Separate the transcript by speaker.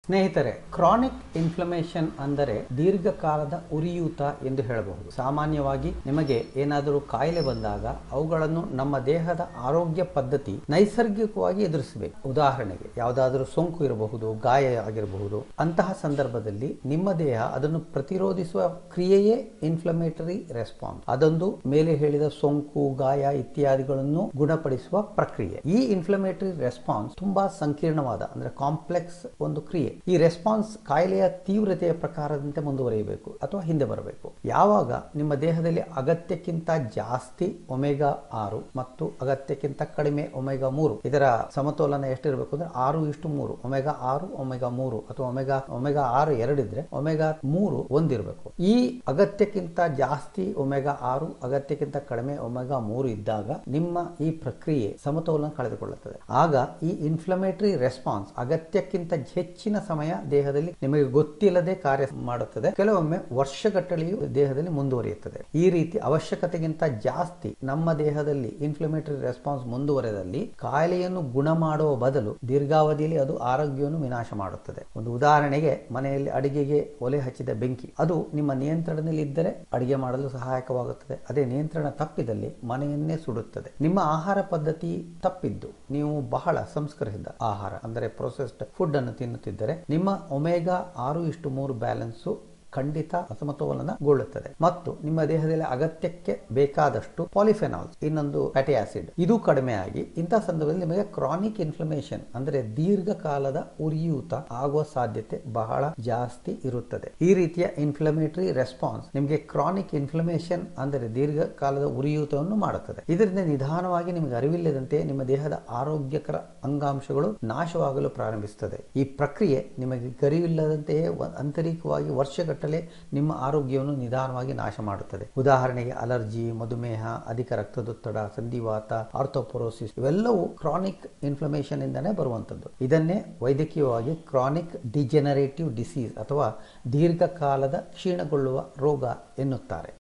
Speaker 1: ಸ್ನೇಹಿತರೆ chronic inflammation ಅಂದರೆ ದೀರ್ಘಕಾಲದ ಉರಿಯೂತ ಎಂದು ಹೇಳಬಹುದು ಸಾಮಾನ್ಯವಾಗಿ ನಿಮಗೆ ಏನಾದರೂ ಕಾಯಿಲೆ ಬಂದಾಗ ಅವುಗಳನ್ನು ನಮ್ಮ ದೇಹದ ಆರೋಗ್ಯ ಪದ್ಧತಿ ನೈಸರ್ಗಿಕವಾಗಿ ಎದುರಿಸಬೇಕು ಉದಾಹರಣೆಗೆ ಯಾವುದಾದರೂ ಸೋಂಕು ಇರಬಹುದು ಗಾಯ ಆಗಿರಬಹುದು ಅಂತಹ ಸಂದರ್ಭದಲ್ಲಿ ನಿಮ್ಮ ದೇಹ ಅದನ್ನು ಪ್ರತಿರೋಧಿಸುವ ಕ್ರಿಯೆಯೇ ಇನ್ಫ್ಲಮೇಟರಿ ರೆಸ್ಪಾನ್ಸ್ ಅದೊಂದು ಮೇಲೆ ಹೇಳಿದ ಸೋಂಕು ಗಾಯ ಇತ್ಯಾದಿಗಳನ್ನು ಗುಣಪಡಿಸುವ ಪ್ರಕ್ರಿಯೆ ಈ ಇನ್ಫ್ಲಮೇಟರಿ ರೆಸ್ಪಾನ್ಸ್ ತುಂಬಾ ಸಂಕೀರ್ಣವಾದ ಅಂದ್ರೆ ಕಾಂಪ್ಲೆಕ್ಸ್ ಒಂದು ಕ್ರಿಯೆ ಈ ರೆಸ್ಪಾನ್ಸ್ ಕಾಯಿಲೆಯ ತೀವ್ರತೆಯ ಪ್ರಕಾರದಂತೆ ಮುಂದುವರಿಯಬೇಕು ಅಥವಾ ಹಿಂದೆ ಬರಬೇಕು ಯಾವಾಗ ನಿಮ್ಮ ದೇಹದಲ್ಲಿ ಅಗತ್ಯಕ್ಕಿಂತ ಜಾಸ್ತಿ ಒಮೆಗಾ ಆರು ಮತ್ತು ಅಗತ್ಯಕ್ಕಿಂತ ಕಡಿಮೆ ಒಮೆಗಾ ಮೂರು ಇದರ ಸಮತೋಲನ ಎಷ್ಟಿರಬೇಕು ಅಂದ್ರೆ ಆರು ಇಷ್ಟು ಮೂರು ಒಮೆಗಾ ಆರು ಒಮೆಗಾ ಮೂರು ಅಥವಾ ಒಮೆಗಾ ಒಮೆಗಾ ಆರು ಎರಡಿದ್ರೆ ಒಮೆಗಾ ಮೂರು ಒಂದಿರಬೇಕು ಈ ಅಗತ್ಯಕ್ಕಿಂತ ಜಾಸ್ತಿ ಒಮೆಗಾ ಆರು ಅಗತ್ಯಕ್ಕಿಂತ ಕಡಿಮೆ ಒಮೆಗಾ ಮೂರು ಇದ್ದಾಗ ನಿಮ್ಮ ಈ ಪ್ರಕ್ರಿಯೆ ಸಮತೋಲನ ಕಳೆದುಕೊಳ್ಳುತ್ತದೆ ಆಗ ಈ ಇನ್ಫ್ಲಮೇಟರಿ ರೆಸ್ಪಾನ್ಸ್ ಅಗತ್ಯಕ್ಕಿಂತ ಹೆಚ್ಚಿನ ಸಮಯ ದೇಹದಲ್ಲಿ ನಿಮಗೆ ಗೊತ್ತಿಲ್ಲದೆ ಕಾರ್ಯ ಮಾಡುತ್ತದೆ ಕೆಲವೊಮ್ಮೆ ವರ್ಷಗಟ್ಟಲೆಯೂ ದೇಹದಲ್ಲಿ ಮುಂದುವರಿಯುತ್ತದೆ ಈ ರೀತಿ ಅವಶ್ಯಕತೆಗಿಂತ ಜಾಸ್ತಿ ನಮ್ಮ ದೇಹದಲ್ಲಿ ಇನ್ಫ್ಲಮೇಟರಿ ರೆಸ್ಪಾನ್ಸ್ ಮುಂದುವರೆದಲ್ಲಿ ಕಾಯಿಲೆಯನ್ನು ಗುಣ ಮಾಡುವ ಬದಲು ದೀರ್ಘಾವಧಿಯಲ್ಲಿ ಅದು ಆರೋಗ್ಯವನ್ನು ವಿನಾಶ ಮಾಡುತ್ತದೆ ಒಂದು ಉದಾಹರಣೆಗೆ ಮನೆಯಲ್ಲಿ ಅಡಿಗೆಗೆ ಒಲೆ ಹಚ್ಚಿದ ಬೆಂಕಿ ಅದು ನಿಮ್ಮ ನಿಯಂತ್ರಣದಲ್ಲಿ ಇದ್ದರೆ ಅಡಿಗೆ ಮಾಡಲು ಸಹಾಯಕವಾಗುತ್ತದೆ ಅದೇ ನಿಯಂತ್ರಣ ತಪ್ಪಿದಲ್ಲಿ ಮನೆಯನ್ನೇ ಸುಡುತ್ತದೆ ನಿಮ್ಮ ಆಹಾರ ಪದ್ಧತಿ ತಪ್ಪಿದ್ದು ನೀವು ಬಹಳ ಸಂಸ್ಕರಿಸಿದ ಆಹಾರ ಅಂದರೆ ಪ್ರೊಸೆಸ್ಡ್ ಫುಡ್ ಅನ್ನು ತಿನ್ನುತ್ತಿದ್ದರೆ ನಿಮ್ಮ ಒಮೆಗಾ ಆರು ಇಷ್ಟು ಮೂರು ಬ್ಯಾಲೆನ್ಸು ಖಂಡಿತ ಅಸಮತೋಲನಗೊಳ್ಳುತ್ತದೆ ಮತ್ತು ನಿಮ್ಮ ದೇಹದಲ್ಲಿ ಅಗತ್ಯಕ್ಕೆ ಬೇಕಾದಷ್ಟು ಪಾಲಿಫೆನಾಲ್ಸ್ ಇನ್ನೊಂದು ಫ್ಯಾಟಿ ಆಸಿಡ್ ಇದು ಕಡಿಮೆ ಆಗಿ ಇಂತಹ ಸಂದರ್ಭದಲ್ಲಿ ನಿಮಗೆ ಕ್ರಾನಿಕ್ ಇನ್ಫ್ಲಮೇಷನ್ ಅಂದರೆ ದೀರ್ಘಕಾಲದ ಉರಿಯೂತ ಆಗುವ ಸಾಧ್ಯತೆ ಬಹಳ ಜಾಸ್ತಿ ಇರುತ್ತದೆ ಈ ರೀತಿಯ ಇನ್ಫ್ಲಮೇಟರಿ ರೆಸ್ಪಾನ್ಸ್ ನಿಮಗೆ ಕ್ರಾನಿಕ್ ಇನ್ಫ್ಲಮೇಷನ್ ಅಂದರೆ ದೀರ್ಘಕಾಲದ ಉರಿಯೂತವನ್ನು ಮಾಡುತ್ತದೆ ಇದರಿಂದ ನಿಧಾನವಾಗಿ ನಿಮಗೆ ಅರಿವಿಲ್ಲದಂತೆ ನಿಮ್ಮ ದೇಹದ ಆರೋಗ್ಯಕರ ಅಂಗಾಂಶಗಳು ನಾಶವಾಗಲು ಪ್ರಾರಂಭಿಸುತ್ತದೆ ಈ ಪ್ರಕ್ರಿಯೆ ನಿಮಗೆ ಗರಿವಿಲ್ಲದಂತೆಯೇ ಆಂತರಿಕವಾಗಿ ವರ್ಷಗಟ್ಟಲೆ ನಿಮ್ಮ ಆರೋಗ್ಯವನ್ನು ನಿಧಾನವಾಗಿ ನಾಶ ಮಾಡುತ್ತದೆ ಉದಾಹರಣೆಗೆ ಅಲರ್ಜಿ ಮಧುಮೇಹ ಅಧಿಕ ರಕ್ತದೊತ್ತಡ ಸಂಧಿವಾತ ಆರ್ಥೋಪೊರೋಸಿಸ್ ಇವೆಲ್ಲವೂ ಕ್ರಾನಿಕ್ ಇನ್ಫ್ಲಮೇಷನ್ ಇಂದನೇ ಬರುವಂತದ್ದು ಇದನ್ನೇ ವೈದ್ಯಕೀಯವಾಗಿ ಕ್ರಾನಿಕ್ ಡಿಜೆನರೇಟಿವ್ ಡಿಸೀಸ್ ಅಥವಾ ದೀರ್ಘಕಾಲದ ಕ್ಷೀಣಗೊಳ್ಳುವ ರೋಗ ಎನ್ನುತ್ತಾರೆ